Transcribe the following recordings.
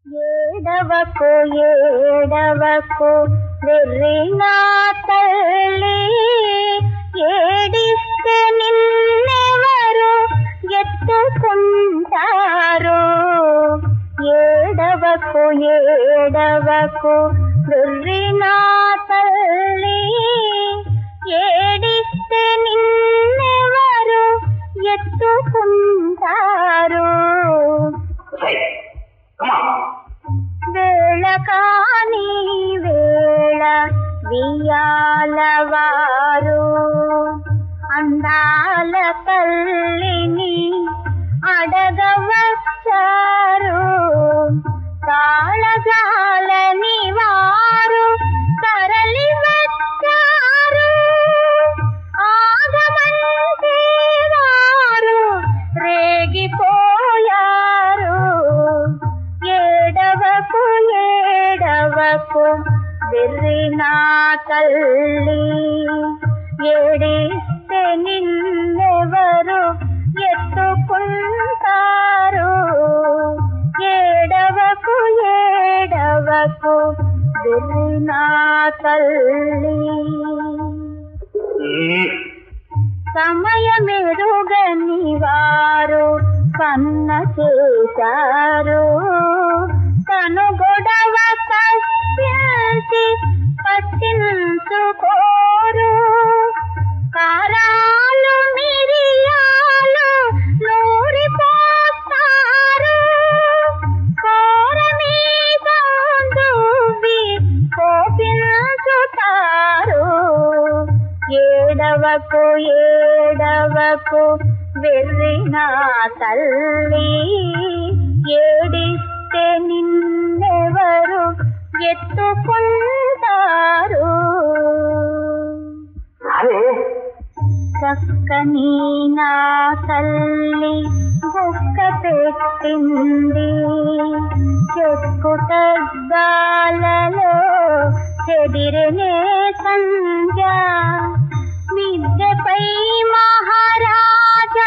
ఏడవకు ఏడవకు వెర్రినా తల్లి ఏడిస్తే నిన్నెవరు ఎత్తుకుంటారు ఏడవకు ఏడవకు వెర్రినా తల్లి ఏడిస్తే నిన్నెవరు ఎత్తుకుంటారు Hey, come on. వేళ కాని వేళ వియాలవారు అందాల తల్లిని అడగవచ్చారు తాళజాలని వారు తరలి వచ్చారు ఆగమంటే వారు రేగిపోయారు ఏడవకు ఏడవకు వెర్రినా తల్లి ఏడిస్తే నిన్నెవరు ఎత్తుకుంటారు ఏడవకు ఏడవకు వెర్రినా తల్లి Mm. సమయమెరుగని వారు కన్న చేశారు తను గొడవ తప్పించి పట్టించుకోరు కారాలు మిరియాలు నూరిపోస్తారు కోర మీద దువ్వి కోపించుతారు ఏడవకు ఏడవకు వెర్రినా తల్లి ఏడిస్తే నిన్నెవరు ఎత్తుకుంటారు అదే చక్కని నా తల్లి బుక్క పెట్టింది చెక్కుటద్దాలలో చెదిరనే సంజ మిద్దెపై మహారాజా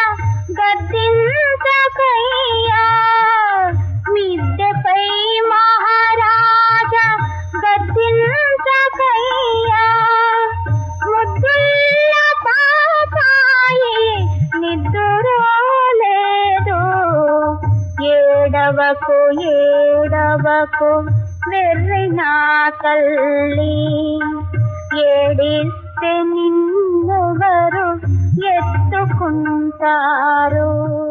గద్దించకయ్యా మిద్దెపై మహారాజా గద్దించకయ్యా ముద్దుల్ల పాపాయి నిద్దురోలేదు ఏడవకు ఏడవకు వెర్రినా తల్లి ఏడిస్తే నిన్నెవరు ఎత్తుకుంటారు